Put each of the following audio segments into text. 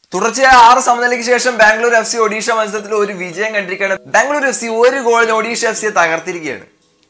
തുടർച്ചയായ ആറ് സമനിലയ്ക്ക് ശേഷം ബാംഗ്ലൂർ എഫ് സി ഒഡീഷ മത്സരത്തിൽ ഒരു വിജയം കണ്ടിരിക്കുകയാണ് ബാംഗ്ലൂർ എഫ് സി ഒരു ഗോളിന് ഒഡീഷ എഫ് സിയെ തകർത്തിരിക്കുകയാണ്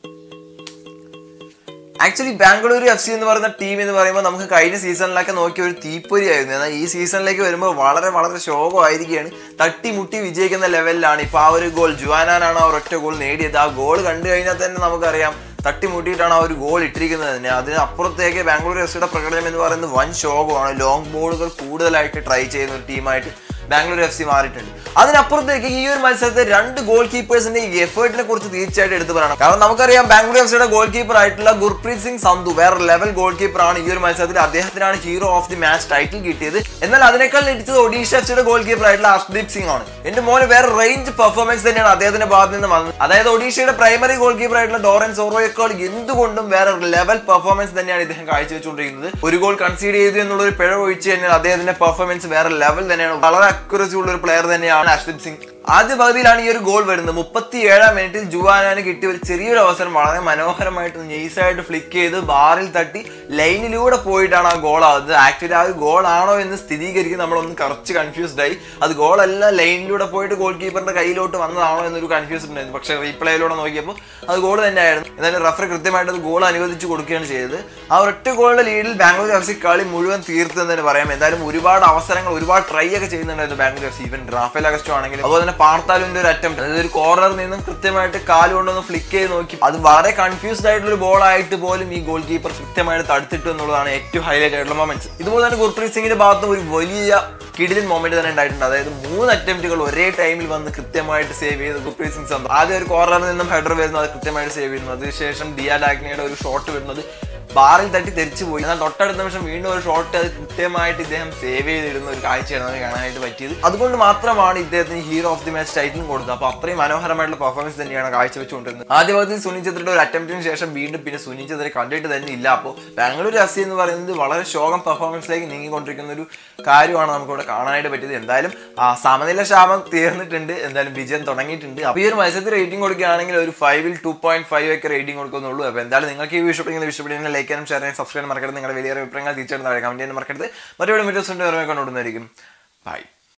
ആക്ച്വലി ബാംഗ്ലൂർ എഫ് സി എന്ന് പറയുന്ന ടീം എന്ന് പറയുമ്പോൾ നമുക്ക് കഴിഞ്ഞ സീസണിലൊക്കെ നോക്കിയ ഒരു തീപ്പൊരിയായിരുന്നു എന്നാൽ ഈ സീസണിലേക്ക് വരുമ്പോൾ വളരെ വളരെ ശോകമായിരിക്കുകയാണ് തട്ടിമുട്ടി വിജയിക്കുന്ന ലെവലിലാണ് ഇപ്പോൾ ആ ഒരു ഗോൾ ജുവാനാനാണ് ആ ഒരൊറ്റ ഗോൾ നേടിയത് ആ ഗോൾ കണ്ടു കഴിഞ്ഞാൽ തന്നെ നമുക്കറിയാം തട്ടിമുട്ടിയിട്ടാണ് ആ ഒരു ഗോൾ ഇട്ടിരിക്കുന്നത് തന്നെ അതിന് അപ്പുറത്തേക്ക് ബാംഗ്ലൂർ എഫ് സിയുടെ പ്രകടനം എന്ന് പറയുന്നത് വൻ ശോകമാണ് ലോങ് ബോളുകൾ കൂടുതലായിട്ട് ട്രൈ ചെയ്യുന്ന ഒരു ടീമായിട്ട് ബാംഗ്ലൂർ എഫ് സി മാറിയിട്ടുണ്ട് അതിനപ്പുറത്തേക്ക് ഈ ഒരു മത്സരത്തെ രണ്ട് ഗോൾ കീപ്പേഴ്സിന്റെ എഫേർട്ടിനെ കുറിച്ച് തീർച്ചയായിട്ടും എടുത്തു പറയണം കാരണം നമുക്കറിയാം ബാംഗ്ലൂർ എഫ് സിയുടെ ഗോൾ കീപ്പർ ആയിട്ടുള്ള ഗുർപ്രീത് സിംഗ് സന്ധു വേറെ ലെവൽ ഗോൾ കീപ്പർ ആണ് ഈ ഒരു മത്സരത്തിൽ അദ്ദേഹത്തിനാണ് hero of the match title കിട്ടിയത് എന്നാൽ അതിനേക്കാൾ ഇടിച്ചത് ഒഡീഷ എഫ് സിയുടെ ഗോൾ കീപ്പർ ആയിട്ടുള്ള അർഷ്ദീപ് സിംഗ് ആണ് എന്റെ മോന് വേറെ റേഞ്ച് പെർഫോമൻസ് തന്നെയാണ് അദ്ദേഹത്തിന്റെ ഭാഗത്ത് നിന്ന് വന്നത് അതായത് ഒഡീഷയുടെ പ്രൈമറി ഗോൾ കീപ്പർ ആയിട്ടുള്ള ഡോറൻ സോറോയേക്കാൾ എന്തുകൊണ്ടും വേറെ ലെവൽ പെർഫോമൻസ് തന്നെയാണ് ഇദ്ദേഹം കാഴ്ചവെച്ചുകൊണ്ടിരിക്കുന്നത് ഒരു ഗോൾ കൺസീഡ് ചെയ്തു എന്നുള്ള ഒരു പിഴ ഒഴിച്ച് കഴിഞ്ഞാൽ അദ്ദേഹത്തിന്റെ പെർഫോമൻസ് വേറെ ലെവൽ തന്നെയാണ് വളരെ അക്യുറസി ഉള്ള ഒരു പ്ലെയർ തന്നെയാണ് അർഷ്ദീപ് സിംഗ് ആദ്യ പകുതിയിലാണ് ഈ ഒരു ഗോൾ വരുന്നത് മുപ്പത്തി ഏഴാം മിനിറ്റിൽ ജുവാനാന് കിട്ടിയ ഒരു ചെറിയൊരു അവസരം വളരെ മനോഹരമായിട്ട് നെയ്സായിട്ട് ഫ്ലിക്ക് ചെയ്ത് ബാറിൽ തട്ടി ലൈനിലൂടെ പോയിട്ടാണ് ആ ഗോൾ ആവുന്നത് ആക്ച്വലി ആ ഒരു ഗോൾ ആണോ എന്ന് സ്ഥിരീകരിക്കും നമ്മളൊന്ന് കുറച്ച് കൺഫ്യൂസ്ഡ് ആയി അത് ഗോളല്ല ലൈനിലൂടെ പോയിട്ട് ഗോൾ കീപ്പറിന്റെ കയ്യിലോട്ട് വന്നതാണോ എന്നൊരു കൺഫ്യൂസ് ഉണ്ടായിരുന്നു പക്ഷേ റീപ്ലേയിലൂടെ നോക്കിയപ്പോൾ അത് ഗോൾ തന്നെയായിരുന്നു എന്നാലും റഫറി കൃത്യമായിട്ട് അത് ഗോൾ അനുവദിച്ച് കൊടുക്കുകയാണ് ചെയ്തത് ആ ഒറ്റ ഗോളിന്റെ ലീഡിൽ ബാംഗ്ലൂർ എഫ് സി കളി മുഴുവൻ തീർത്തു എന്ന് തന്നെ പറയാം എന്തായാലും ഒരുപാട് അവസരങ്ങൾ ഒരുപാട് ട്രൈ ഒക്കെ ചെയ്യുന്നുണ്ടായിരുന്നു Bangalore F C even Rafael Augusto ആണെങ്കിലും അതുപോലെ തന്നെ പാർത്താലുവിന്റെ ഒരു അറ്റംപ്റ്റ് അതായത് ഒരു കോർണറിൽ നിന്നും കൃത്യമായിട്ട് കാല് കൊണ്ടൊന്ന് ഫ്ലിക്ക് ചെയ്ത് നോക്കി അത് വളരെ കൺഫ്യൂസ്ഡ് ആയിട്ടുള്ള ഒരു ബോൾ ആയിട്ട് പോലും ഈ ഗോൾ കീപ്പർ കൃത്യമായിട്ട് തടുത്തിട്ടു എന്നുള്ളതാണ് ഏറ്റവും ഹൈലൈറ്റ് ആയിട്ടുള്ള മൊമെന്റ്സ് ഇതുപോലെ തന്നെ ഗുർപ്രീത് സിംഗിന്റെ ഭാഗത്ത് ഒരു വലിയ കിടിലൻ മൊമെന്റ് തന്നെ ഉണ്ടായിട്ടുണ്ട് അതായത് മൂന്ന് അറ്റംപ്റ്റുകൾ ഒരേ ടൈമിൽ വന്ന് കൃത്യമായിട്ട് സേവ് ചെയ്ത് ഗുർപ്രീത് സിംഗ് സ്വന്തം ആദ്യം ഒരു കോർണറിൽ നിന്നും ഹെഡർ വരുന്നത് അത് കൃത്യമായിട്ട് സേവ് ചെയ്യുന്നു അതിനുശേഷം ഡിയാ ഡാഗ്നയുടെ ഒരു ഷോട്ട് വരുന്നത് ബാറിൽ തട്ടി തെറിച്ചു പോയി എന്നാൽ തൊട്ടടുത്ത നിമിഷം വീണ്ടും ഒരു ഷോട്ട് അത് കൃത്യമായിട്ട് ഇദ്ദേഹം സേവ് ചെയ്തിരുന്ന ഒരു കാഴ്ചയാണ് നമുക്ക് കാണാനായിട്ട് പറ്റിയത് അതുകൊണ്ട് മാത്രമാണ് ഇദ്ദേഹത്തിന് ഹീറോ ഓഫ് ദി മാച്ച് ടൈറ്റിലും കൊടുത്തത് അപ്പോൾ അത്രയും മനോഹരമായിട്ടുള്ള പെർഫോമൻസ് തന്നെയാണ് കാഴ്ചവെച്ചുകൊണ്ടിരുന്നത് ആദ്യ ഭാഗത്തിൽ സുനിൽ ഛത്രിയുടെ ഒരു അറ്റംപ്റ്റിന് ശേഷം വീണ്ടും പിന്നെ സുനിൽ ഛത്രി കണ്ടിട്ട് തന്നെ ഇല്ല അപ്പോൾ ബാംഗ്ലൂർ എഫ് സി എന്ന് പറയുന്നത് വളരെ ശോകം പെർഫോമൻസിലേക്ക് നീങ്ങിക്കൊണ്ടിരിക്കുന്ന ഒരു കാര്യമാണ് നമുക്കിവിടെ കാണാനായിട്ട് പറ്റിയത് എന്തായാലും ആ സമനില ശാപം തീർന്നിട്ടുണ്ട് എന്തായാലും വിജയം തുടങ്ങിയിട്ടുണ്ട് അപ്പോൾ ഈ ഒരു മത്സരത്തിൽ റേറ്റിംഗ് കൊടുക്കുകയാണെങ്കിൽ ഒരു ഫൈവിൽ ടു പോയിന്റ് ഫൈവ് ഒക്കെ റേറ്റിംഗ് കൊടുക്കുന്നുള്ളൂ അപ്പോൾ എന്തായാലും നിങ്ങൾക്ക് ഈ ഇഷ്ടപ്പെടുന്ന ഇഷ്ടപ്പെടുന്ന ലൈക്ക് ചെയ്യാനും ഷെയർ ചെയ്യാനും സബ്സ്ക്രൈബ് മറക്കരുത് നിങ്ങളുടെ വലിയ അഭിപ്രായങ്ങൾ തീർച്ചയായിട്ടും താഴെ കമന്റ് ചെയ്യാൻ മറക്കരുത് മറ്റൊരു വീഡിയോസ് ഉണ്ട് വേറെ കൊണ്ടുവന്നായിരിക്കും ബൈ